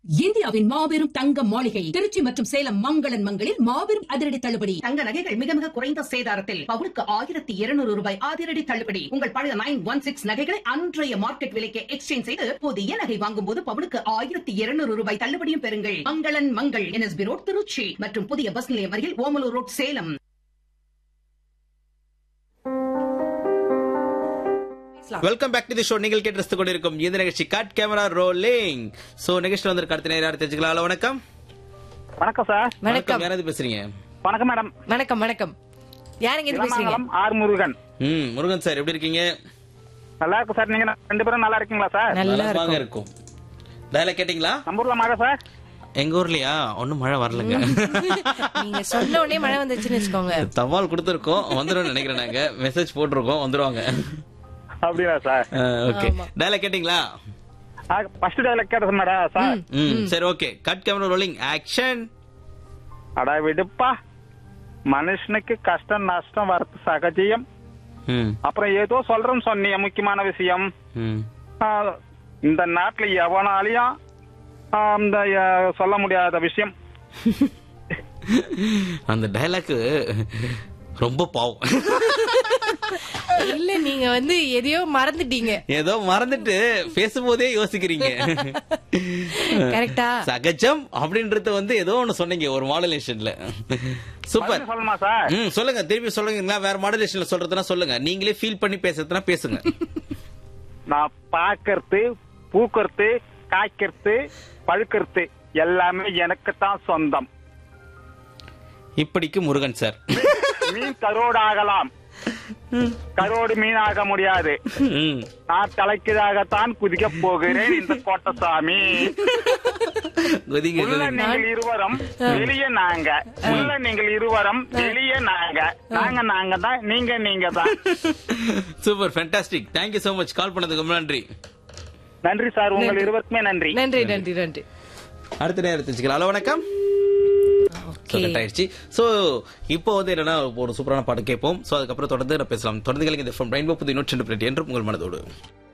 இந்தியாவின் மாபெரும் தங்க மாளிகை திருச்சி மற்றும் சேலம் மங்களன் மங்களில் மாபெரும் அதிரடி தள்ளுபடி தங்க நகைகள் மிக மிக குறைந்த சேதாரத்தில் பவுனுக்கு ஆயிரத்தி இருநூறு ரூபாய் அதிரடி தள்ளுபடி உங்கள் பழைய நைன் ஒன் சிக்ஸ் நகைகளை அன்றைய மார்க்கெட் விலைக்கு எக்ஸ்சேஞ்ச் செய்து புதிய நகை வாங்கும் போது பவுனுக்கு ஆயிரத்தி இருநூறு ரூபாய் தள்ளுபடியும் பெறுங்கள் மங்களன் மங்கள் என்எஸ்பி ரோட் திருச்சி மற்றும் புதிய பஸ் நிலையம் அருகில் Omalur road Salem welcome back to the show நீங்கள் கேட்டு ரசித்துக் கொண்டிருக்கும் இந்த நிகழ்ச்சி கட் கேமரா ரோலிங் சோ நிகழ்ச்சியில் வந்திருக்க அடுத்த நேரம் யார் தெரிஞ்சுக்கலாம் ஹலோ வணக்கம் வணக்கம் சார் வணக்கம் யாராவது பேசுறீங்க வணக்கம் மேடம் வணக்கம் வணக்கம் யாருங்க இது பேசுறீங்க இளமாங்கலம் ஆர் முருகன் ம் முருகன் சார் எப்படி இருக்கீங்க நல்லா இருக்கும் சார் நீங்க ரெண்டு பேரும் நல்லா இருக்கீங்களா சார் நல்லா நலமாக இருக்கும் இருக்கும் டயலாக் கேட்டிங்களா நம்ம ஊர்ல மழை சார் எங்க ஊர்லயா ஒன்னும் மழை வரலங்க நீங்க சொன்ன உடனே மழை வந்துச்சுன்னு வச்சுக்கோங்க தபால் கொடுத்துருக்கோம் வந்துடும் நினைக்கிறேன் நாங்க மெசேஜ் போட்டிருக்கோம் வந்துருவாங்க அப்படியா சார் ஓகே டயலாக் கேட்டிங்களா ஃபர்ஸ்ட் டைலாக் கேட்டது மேடம் சார் ம் சரி okay cut camera rolling action அடா விடுப்பா மனுஷனுக்கு கஷ்டம் நஷ்டம் வரது சகஜியம் ம் அப்புறம் ஏதோ சொல்றேன்னு சொன்னீங்க முக்கியமான விஷயம் ம் ஆ, இந்த நாட்டுல எவனாலையும் ஆ, இந்த ஆ, சொல்ல முடியாத விஷயம் அந்த டயலாக் ரொம்ப பாவம் இல்ல நீங்க வந்து எதையோ மறந்துட்டீங்க ஏதோ மறந்துட்டு பேசும்போதே யோசிக்கிறீங்க கரெக்டா சகஜம் அப்படின்றது வந்து ஏதோ ஒண்ணு சொன்னீங்க ஒரு மாடுலேஷன்ல சூப்பர் மறுபடியும் சொல்லணுமா சார் ம் சொல்லுங்க திருப்பி சொல்லுங்க வேற மாடுலேஷன்ல சொல்றதுனா சொல்லுங்க நீங்களே ஃபீல் பண்ணி பேசுறதுனா பேசுங்க நான் பாக்கறது பூக்கறது காய்க்கிறது பழுக்கிறது எல்லாமே எனக்கு தான் சொந்தம் இப்படிக்கு முருகன் சார் மீன் கரோடு ஆகலாம் கரோடு மீன் ஆக முடியாது ம். நான் தலைக்கீழாகத்தான் குதிக்க போகிறேன் இந்த கோட்டசாமி குதிங்க உள்ள குதிங்க நீங்கள் இருவரும் வெளியே நாங்க உள்ள நீங்கள் இருவரும் வெளியே நாங்க நாங்க நாங்க தான் நீங்க நீங்க தான் super fantastic thank you so much call பண்ணதுக்கு ரொம்ப நன்றி நன்றி சார் உங்கள் இருவருக்குமே நன்றி நன்றி நன்றி நன்றி அடுத்த நேரம் தெரிஞ்சுக்கலாம் ஹலோ வணக்கம் ஓகே கட் ஆயிடுச்சு சோ இப்போ வந்து என்னன்னா ஒரு சூப்பரான பாட்டு கேட்போம் சோ அதுக்கப்புறம் தொடர்ந்து நான் பேசலாம் தொடர்ந்து கலைஞர் ரெயின்போ புது நூற்றி ரெண்டு என்று உங்கள் மனதோடு